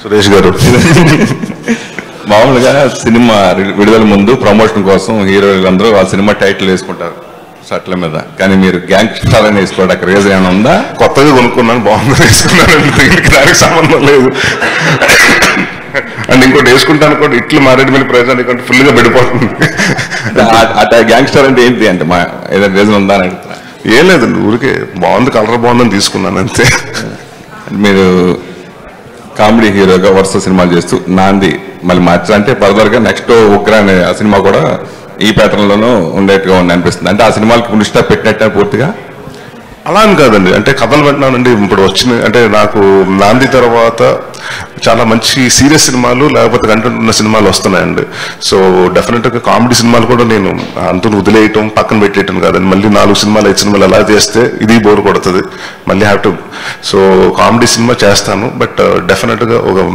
సురేష్ గారు మామూలుగా సినిమా రి- విడుదల ముందు ప్రమోషన్ కోసం హీరోలందరూ ఆ సినిమా టైటిల్ వేసుకుంటారు షర్ట్ల మీద కానీ మీరు గ్యాంగ్ స్టార్ అని వేసుకోవడానికి రీజన్ ఏమైనా ఉందా కొత్తగా కొనుక్కున్నాను బాగుంది వేసుకున్నాను దీనికి దానికి సంబంధం లేదు అండ్ ఇంకోటి వేసుకుంటాను కూడా ఇట్లు మారేడుమిల్లి ప్రయోజనం ఇంకోటి ఫుల్గా పడిపోతుంది అట్లా గ్యాంగ్స్టర్ అంటే ఏంటి అంటే మా ఏదైనా రీజన్ ఉందా అని అడుగుతున్నా ఏం లేదు ఊరికే బాగుంది కలర్ బాగుందని తీసుకున్నాను అంతే మీరు కామెడీ హీరోగా వరుస సినిమాలు చేస్తూ నాంది మళ్ళీ మార్చారు అంటే ఫర్దర్ గా నెక్స్ట్ ఉగ్ర అనే ఆ సినిమా కూడా ఈ ప్యాటర్న్ లోనూ ఉండేట్టుగా ఉంది అనిపిస్తుంది అంటే ఆ సినిమాలకి పునిష్ట పెట్టినట్టే పూర్తిగా అలా అని కాదండి అంటే కథలు పెట్టినానండి ఇప్పుడు వచ్చిన అంటే నాకు నాంది తర్వాత చాలా మంచి సీరియస్ సినిమాలు లేకపోతే కంటెంట్ ఉన్న సినిమాలు వస్తున్నాయండి సో డెఫినెట్ గా కామెడీ సినిమాలు కూడా నేను అంతు వదిలేయటం పక్కన పెట్టేయటం కాదండి మళ్ళీ నాలుగు సినిమాలు ఐదు సినిమాలు ఎలా చేస్తే ఇది బోర్ కొడుతుంది మళ్ళీ have to so comedy cinema చేస్తాను బట్ డెఫినెట్ గా ఒక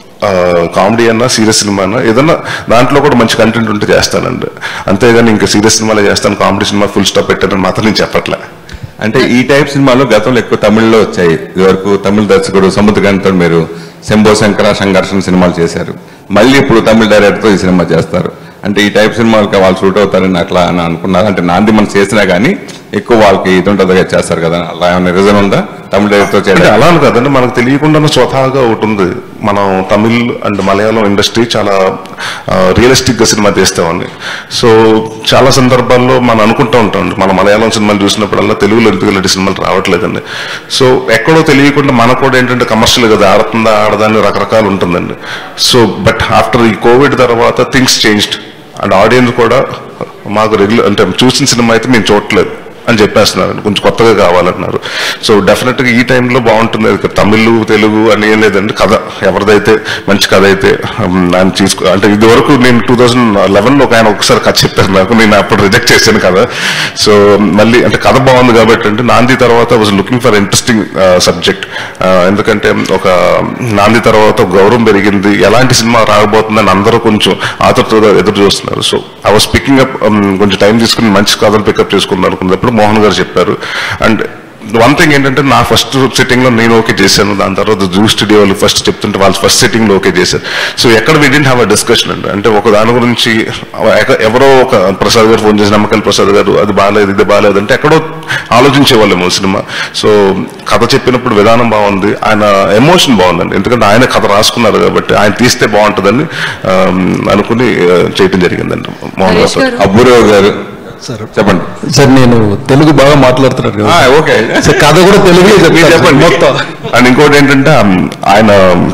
కామెడీ అన్నా సీరియస్ సినిమా అన్నా ఏదన్నా దాంట్లో కూడా మంచి కంటెంట్ ఉంటే చేస్తానండి అంతేగాని ఇంకా సీరియస్ సినిమాలే చేస్తాను కామెడీ సినిమా ఫుల్ స్టాప్ పెట్టానని మాత్రం నేను చెప్పట్లే అంటే ఈ టైప్ సినిమాలు గతంలో ఎక్కువ తమిళ్లో వచ్చాయి ఇదివరకు తమిళ దర్శకుడు సముద్రకాంత్తో మీరు శంభో శంకర సంఘర్షణ సినిమాలు చేశారు మళ్ళీ ఇప్పుడు తమిళ డైరెక్టర్తో ఈ సినిమా చేస్తారు అంటే ఈ టైప్ సినిమాలకి వాళ్ళు సూట్ అవుతారని అట్లా అని అనుకున్నారు అంటే నాంది మనం చేసినా కానీ ఎక్కువ వాళ్ళకి ఇది ఉంటుందిగా చేస్తారు కదా అలా ఏమైనా రీజన్ ఉందా తమిళ డైరెక్టర్తో అంటే చేయడం అలా అని కదండి మనకు తెలియకుండానే స్వతహాగా ఒకటి ఉంది మనం తమిళ్ అండ్ మలయాళం ఇండస్ట్రీ చాలా రియలిస్టిక్ గా సినిమా తీస్తామండి సో చాలా సందర్భాల్లో మనం అనుకుంటూ ఉంటాం మన మలయాళం సినిమాలు చూసినప్పుడల్లా తెలుగులో ఎందుకు ఇలాంటి సినిమాలు రావట్లేదండి సో ఎక్కడో తెలియకుండా మనకు కూడా ఏంటంటే కమర్షియల్ కదా ఆడుతుందా ఆడదాన్ని రకరకాలు ఉంటుందండి సో బట్ ఆఫ్టర్ ఈ కోవిడ్ తర్వాత థింగ్స్ చేంజ్డ్ అండ్ ఆడియన్స్ కూడా మాకు రెగ్యులర్ అంటే చూసిన సినిమా అయితే మేము చూడట్లేదు అని చెప్పేస్తున్నారు కొంచెం కొత్తగా కావాలన్నారు సో డెఫినెట్ గా ఈ టైంలో బాగుంటుంది అది తమిళ్ తెలుగు అని ఏం లేదండి కథ ఎవరిదైతే మంచి కథ అయితే ఉమ్, ఆయన తీసుకో అంటే ఇది వరకు నేను టూ థౌజండ్ లెవెన్ లో ఒక ఆయన ఒకసారి కథ చెప్పారు నాకు నేను అప్పుడు రిజెక్ట్ చేశాను కదా సో మళ్ళీ అంటే కథ బాగుంది కాబట్టి అంటే నాంది తర్వాత was looking for interesting subject ఎందుకంటే ఒక నాంది తర్వాత ఒక గౌరవం పెరిగింది ఎలాంటి సినిమా రాబోతుందని అందరూ కొంచెం ఆతృతగా ఎదురు చూస్తున్నారు so I was picking up కొంచెం టైం తీసుకుని మంచి కథలు పికప్ చేసుకుందాం అనుకున్నప్పుడు మోహన్ గారు చెప్పారు అండ్ వన్ థింగ్ ఏంటంటే నా ఫస్ట్ సిట్టింగ్ లో నేను ఓకే చేశాను దాని తర్వాత జూ స్టూడియో వాళ్ళు ఫస్ట్ చెప్తుంటే వాళ్ళు ఫస్ట్ సిట్టింగ్ లో ఓకే చేశారు సో ఎక్కడ we didn't have a discussion అండి అంటే ఒక దాని గురించి ఎక- ఎవరో ఒక ప్రసాద్ గారు ఫోన్ చేసి నమ్మకల్ ప్రసాద్ గారు అది బాగాలేదు ఇది బాగాలేదు అంటే ఎక్కడో ఆలోచించేవాళ్ళేమో సినిమా సో కథ చెప్పినప్పుడు విధానం బాగుంది ఆయన ఎమోషన్ బాగుందండి ఎందుకంటే ఆయన కథ రాసుకున్నారు కాబట్టి ఆయన తీస్తే బాగుంటుందని ఆమ్, అనుకుని ఆ, చేయటం జరిగిందండి మోహన్ హరీష్ గారు గారు అబ్బురావు గారు సార్ చెప్పండి సార్ నేను తెలుగు బాగా మాట్లాడుతున్నారు ఆ, కదా ఓకే సార్ కథ కూడా తెలుగులో మీరు చెప్తారు చెప్పండి మొత్తం అండ్ ఇంకోటి ఏంటంటే ఆమ్, ఆయన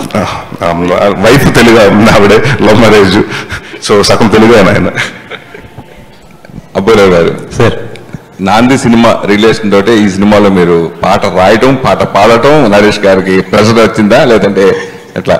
వైఫ్ తెలుగు ఆవిడే లవ్ మ్యారేజ్ సో సగం తెలుగు ఆయన ఆయన అబ్బురావు గారు సార్ నాంది సినిమా రిలేషన్ తోటే ఈ సినిమాలో మీరు పాట రాయటం పాట పాడటం నరేష్ గారికి ప్రెషర్ వచ్చిందా లేదంటే ఎట్లా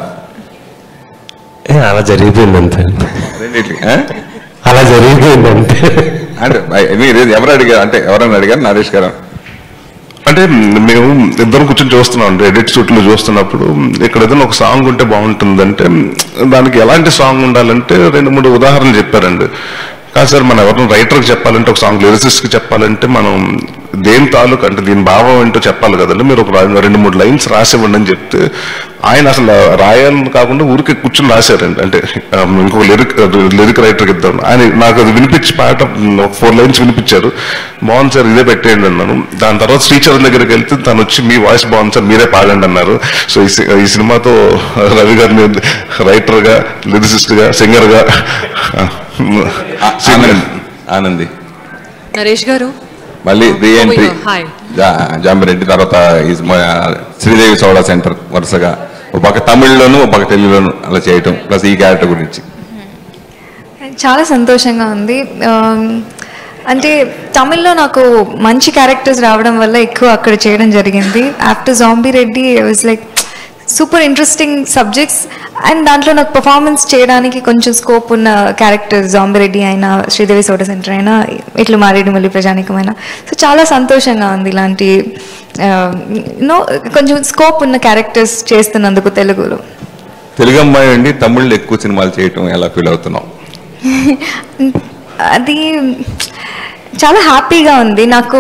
ఏ, అలా జరిగిపోయింది అంతే రెండిట్లకి, ఆ? అలా జరిగిపోయింది అంతే అంటే మీరు ఎవరు అడిగారు అంటే ఎవరైనా అడిగారు నరేష్ గారు అంటే మేము ఇద్దరం కూర్చొని చూస్తున్నాం అండి ఎడిట్ షూట్లు చూస్తున్నప్పుడు ఇక్కడ ఏదైనా ఒక సాంగ్ ఉంటే బాగుంటుందంటే దానికి ఎలాంటి సాంగ్ ఉండాలంటే రెండు మూడు ఉదాహరణలు చెప్పారండి కాదు సార్ మనం ఎవరైనా రైటర్కి చెప్పాలంటే ఒక సాంగ్ లిరిసిస్ట్కి చెప్పాలంటే మనం దేని తాలూకు అంటే దీని భావం ఏంటో చెప్పాలి కదండి మీరు ఒక రా- రెండు మూడు లైన్స్ రాసివ్వండి అని చెప్తే ఆయన అసలు రాయాలని కాకుండా ఊరికే కూర్చొని రాశారండి అంటే ఆ, ఇంకొక లిరిక్ లిరిక్ రైటర్కి ఇద్దాం ఆయన నాకు అది వినిపించి పాట ఫోర్ లైన్స్ వినిపించారు బాగుంది సార్ ఇదే పెట్టేయండి అన్నాను దాని తర్వాత శ్రీచరణ్ దగ్గరికి వెళ్తే తను వచ్చి మీ వాయిస్ బాగుంది సార్ మీరే పాడండి అన్నారు సో ఈ సి- ఈ సినిమాతో రవి గారిని రైటర్ గా లిరిసిస్ట్ గా సింగర్ గా ఆనంద్ ఆనంది నరేష్ గారు మళ్ళీ రీ ఎంట్రీ హాయ్ జాంబిరెడ్డి తర్వాత ఈ మ- శ్రీదేవి సోడా సెంటర్ వరుసగా ఒక పక్క తమిళ్లోను ఒక పక్క తెలుగులోను అలా చేయటం ప్లస్ ఈ క్యారెక్టర్ గురించి చాలా సంతోషంగా ఉంది ఆమ్, అంటే తమిళ్లో నాకు మంచి క్యారెక్టర్స్ రావడం వల్ల ఎక్కువ అక్కడ చేయడం జరిగింది after Zombie Reddy was like super interesting subjects and దాంట్లో నాకు పర్ఫార్మెన్స్ చేయడానికి కొంచెం స్కోప్ ఉన్న క్యారెక్టర్స్ జాంబీ రెడ్డి అయినా శ్రీదేవి సోట సెంటర్ అయినా ఇట్లు మారేడు మళ్ళీ ప్రజానికమైనా సో చాలా సంతోషంగా ఉంది ఇలాంటి నో కొంచెం స్కోప్ ఉన్న క్యారెక్టర్స్ చేస్తున్నందుకు తెలుగులో తెలుగు అమ్మాయి అండి తమిళ్లో ఎక్కువ సినిమాలు చేయటం ఎలా ఫీల్ అవుతున్నాం అది చాలా హ్యాపీగా ఉంది నాకు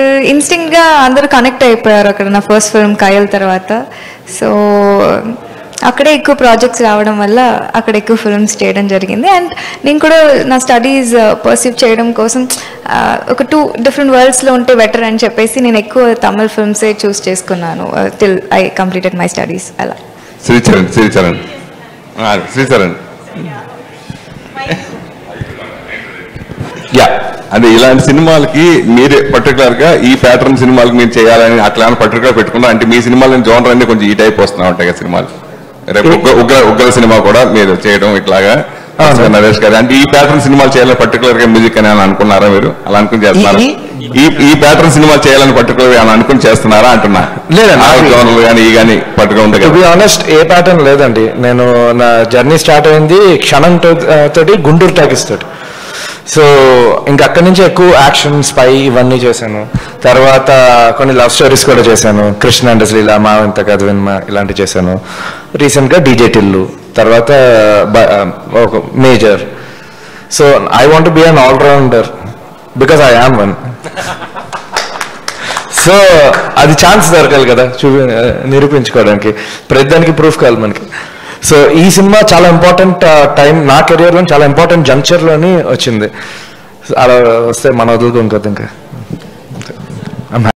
ఇన్స్టింక్ట్గా అందరూ కనెక్ట్ అయిపోయారు అక్కడ నా ఫస్ట్ ఫిల్మ్ కాయల్ తర్వాత సో అక్కడే ఎక్కువ ప్రాజెక్ట్స్ రావడం వల్ల అక్కడ ఎక్కువ ఫిల్మ్స్ చేయడం జరిగింది అండ్ నేను కూడా నా స్టడీస్ పర్సీవ్ చేయడం కోసం ఆ, ఒక టూ డిఫరెంట్ వరల్డ్స్లో ఉంటే బెటర్ అని చెప్పేసి నేను ఎక్కువ తమిళ్ ఫిల్మ్సే చూస్ చేసుకున్నాను till I completed my studies అలా శ్రీచరణ్ శ్రీచరణ్ ఆ, శ్రీచరణ్ యా అదే ఇలాంటి సినిమాలకి మీరే పర్టికులర్ గా ఈ ప్యాటర్న్ సినిమాలకి మీరు చేయాలని అట్లా పర్టికులర్ పెట్టుకున్నా అంటే మీ సినిమాలు జోనర్ అన్ని కొంచెం ఈ టైప్ వస్తున్నా ఉంటాయి కదా సినిమాలు రేపు ఉగ్ర ఉగ్ర ఉగ్ర సినిమా కూడా మీరు చేయడం ఇట్లాగా నరేష్ గారు అంటే ఈ ప్యాటర్న్ సినిమాలు చేయాలని పర్టికులర్ గా మ్యూజిక్ అని అని అనుకున్నారా మీరు అలా అనుకుని చేస్తున్నారా ఈ- ఈ ఈ ప్యాటర్న్ సినిమాలు చేయాలని పర్టికులర్ గా అని అనుకుని చేస్తున్నారా అంటున్నా లేదండి, ఆ నాకు- జోనర్లు కానీ ఈ కానీ పర్టికులర్ ఉంది టు బి కదా ఆనెస్ట్ ఏ ప్యాటర్న్ లేదండి నేను నా జర్నీ స్టార్ట్ అయింది క్షణం తో- తోటి గుంటూరు టాకీస్ తోటి సో ఇంక అక్కడి నుంచి ఎక్కువ యాక్షన్ స్పై ఇవన్నీ చేశాను తర్వాత కొన్ని లవ్ స్టోరీస్ కూడా చేశాను కృష్ణ అండ్ శ్రీల మా ఇంత కథ విన్మ ఇలాంటివి చేశాను రీసెంట్గా డీజే టిల్లు తర్వాత బ- ఒక major so I want be an allrounder because I am one so అది ఛాన్స్ దొరకాలి కదా చూపి నిరూపించుకోవడానికి ప్రతిదానికి ప్రూఫ్ కావాలి మనకి సో ఈ సినిమా చాలా ఇంపార్టెంట్ టైం నా కెరియర్లో చాలా ఇంపార్టెంట్ జంక్షర్లోని వచ్చింది అలా వస్తే మన వదులుకోం కదా ఇంకా